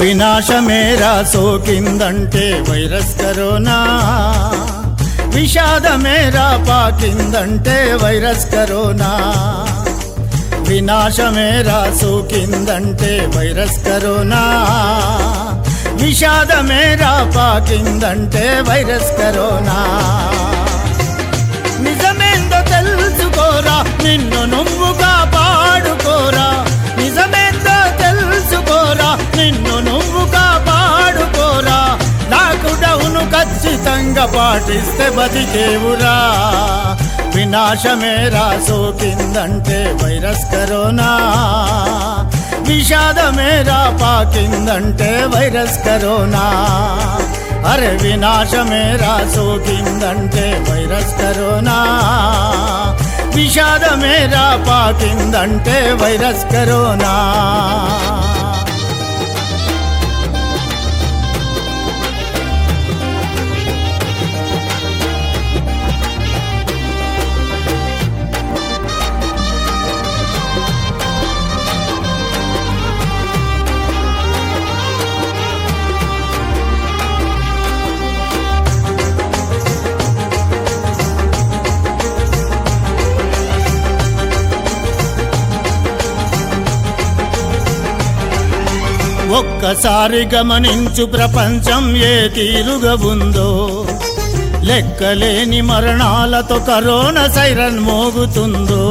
వినాశమేరా సోకిందంటే virus corona విషాదమేరా పాకిందంటే వైరస్ కరోనా వినాశమేరా సోకిందంటే వైరస్ కరోనా విషాదమేరా పాకిందంటే వైరస్ కరోనా నిజమేందో తెలుసుకోరా నిన్ను నువ్వు కాపాడుకోరా నిజమేందో తెలుసుకోరా నిన్ను నువ్వు కాపాడుకోరా లాక్డౌన్ ఖచ్చితంగా పాటిస్తే బతికేవురా వినాశమేరా సోకిందంటే వైరస్ కరోనా విషాదమేరా పాకిందంటే వైరస్ కరోనా అరే వినాశమేరా సోకిందంటే వైరస్ కరోనా విషాదమేరా పాకిందంటే వైరస్ కరోనా ఒక్కసారి గమనించు ప్రపంచం ఏ తీరుగా ఉందో లెక్కలేని మరణాలతో కరోనా సైరన్ మోగుతుందో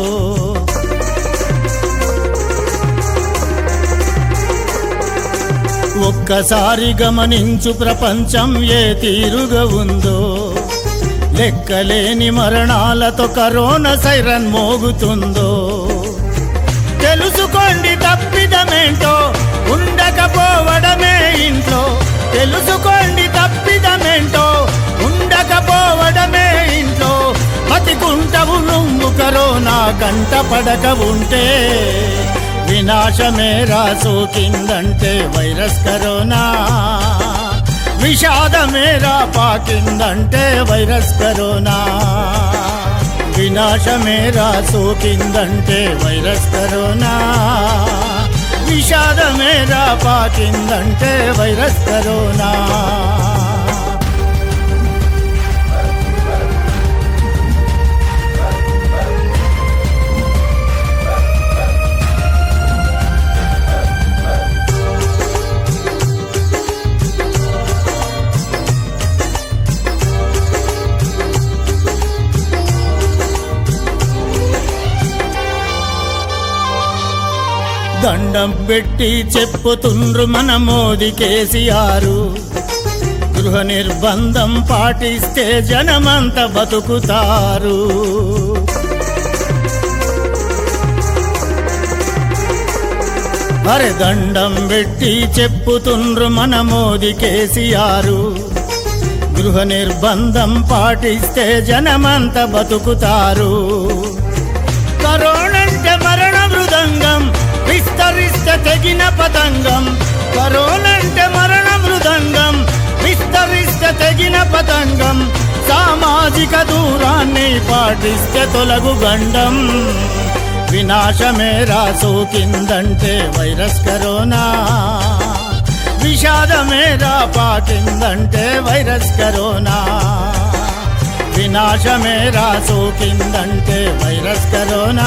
ఒక్కసారి గమనించు ప్రపంచం ఏ తీరుగా ఉందో లెక్కలేని మరణాలతో కరోనా సైరన్ మోగుతుందో తెలుసుకోండి తప్పిదమేంటో ఉండకపోవడమే ఇంట్లో తెలుసుకోండి తప్పిదమేంటో ఉండకపోవడమే ఇంట్లో బతికుంటవు నువ్వు కరోనా కంట పడక ఉంటే వినాశమేరా సోకిందంటే వైరస్ కరోనా విషాదమేరా పాకిందంటే వైరస్ కరోనా వినాశమేరా సోకిందంటే వైరస్ కరోనా విషాదమేరా పాకిందంటే వైరస్ కరోనా దండం పెట్టి చెప్పుతుండ్రు మన మోదీ కేసీఆర్ గృహ నిర్బంధం పాటిస్తే జనమంత బతుకుతారు అరే దండం పెట్టి చెప్పుతుండ్రు మన మోదీ కేసీఆర్ గృహ నిర్బంధం పాటిస్తే జనమంత బతుకుతారు కరోనంటే మరణ మృదంగం విస్తరిస్తే తెగిన పతంగం కరోనంటే మరణ మృదంగం విస్తరిస్తే తెగిన పతంగం సామాజిక దూరాన్ని పాటిస్తే తొలగు గండం వినాశమేరా సోకిందంటే వైరస్ కరోనా విషాదమేరా పాకిందంటే వైరస్ కరోనా వినాశమేరా సోకిందంటే వైరస్ కరోనా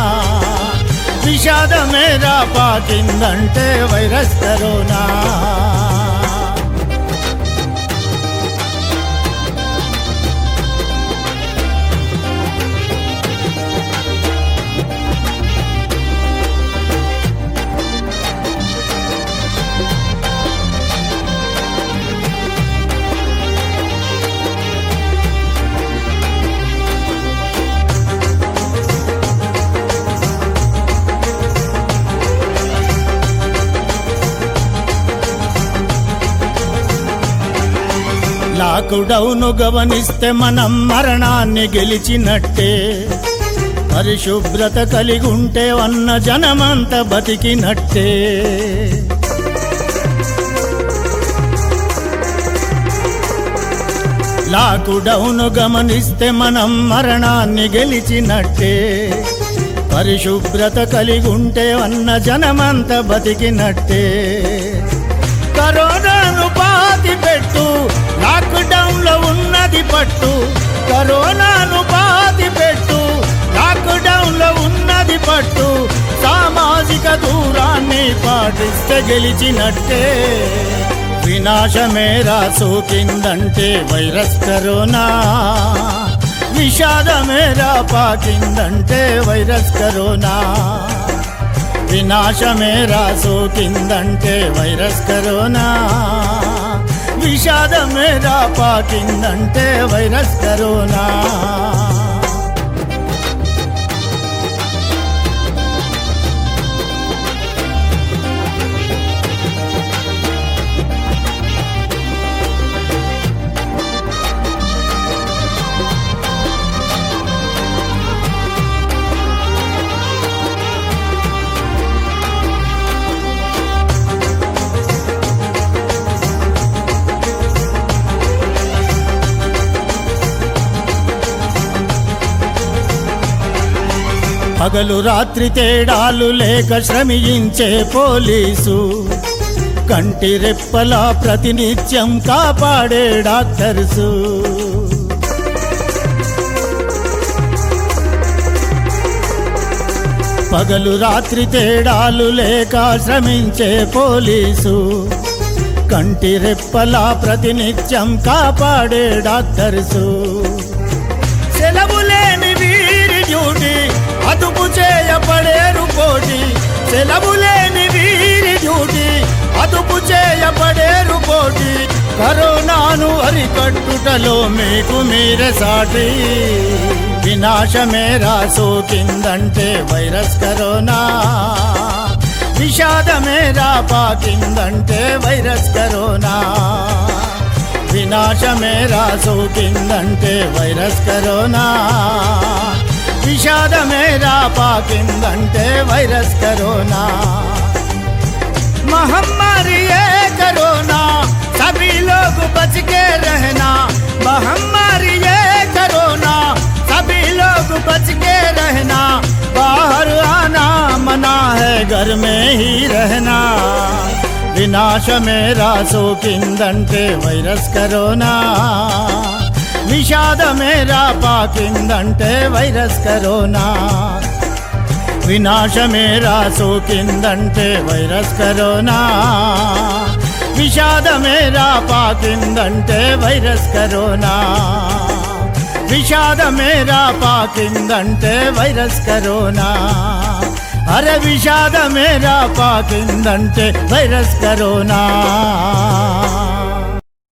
విషాదమేరా పాకిందంటే వైరస్ కరోనా లాక్డౌన్ గమనిస్తే మనం మరణాన్ని గెలిచినట్టే పరిశుభ్రత కలిగి ఉంటే అన్న జనమంత బతికినట్టే లాక్డౌన్ గమనిస్తే మనం మరణాన్ని గెలిచినట్టే పరిశుభ్రత కలిగి ఉంటే అన్న జనమంత బతికినట్టే పెట్టు లాక్డౌన్ లో ఉన్నది పట్టు కరోనాను బాధి పెట్టు లాక్డౌన్ లో ఉన్నది పట్టు సామాజిక దూరాన్ని పాటిస్తే గెలిచినట్టే వినాశమేరా సోకిందంటే వైరస్ కరోనా విషాదమేరా పాకిందంటే వైరస్ కరోనా వినాశమేరా సోకిందంటే వైరస్ కరోనా విషాదమేరా పాకిందంటే వైరస్ కరోనా పగలు రాత్రి తేడాలు లేక శ్రమించే పోలీసు కంటి రెప్పలా ప్రతినిత్యం కాపాడే డాక్టర్సు పగలు రాత్రి తేడాలు లేక శ్రమించే పోలీసు కంటి రెప్పలా ప్రతినిత్యం కాపాడే డాక్టర్సు సెలవు లేని వీరి డ్యూటీ అదుపు చేయబడేరు పోటీ సెలవు లేని వీరి డ్యూటీ అదుపు చేయబడేరు పోటీ కరోనాను అరికట్టుటలో మీకు మీరే సాటి వినాశమేరా సోకిందంటే వైరస్ కరోనా విషాదమేరా పాకిందంటే వైరస్ కరోనా వినాశమేరా సోకిందంటే వైరస్ కరోనా విషాదమేరా పాకిందంటే వైరస్ కరోనా महामारी है करोना सभी लोग बच के रहना महामारी है करोना सभी लोग बच के रहना बाहर आना मना है घर में ही रहना వినాశ మేరా సోకిందంటే వైరస్ కరోనా విషాద మేరా పాకిందంటే వైరస్ కరోనా వినాశమేరా సోకిందంటే వైరస్ కరోనా విషాదమేరా పాకిందంటే వైరస్ కరోనా విషాదమేరా పాకిందంటే వైరస్ కరోనా అరే విషాదమేరా పాకిందంటే వైరస్ కరోనా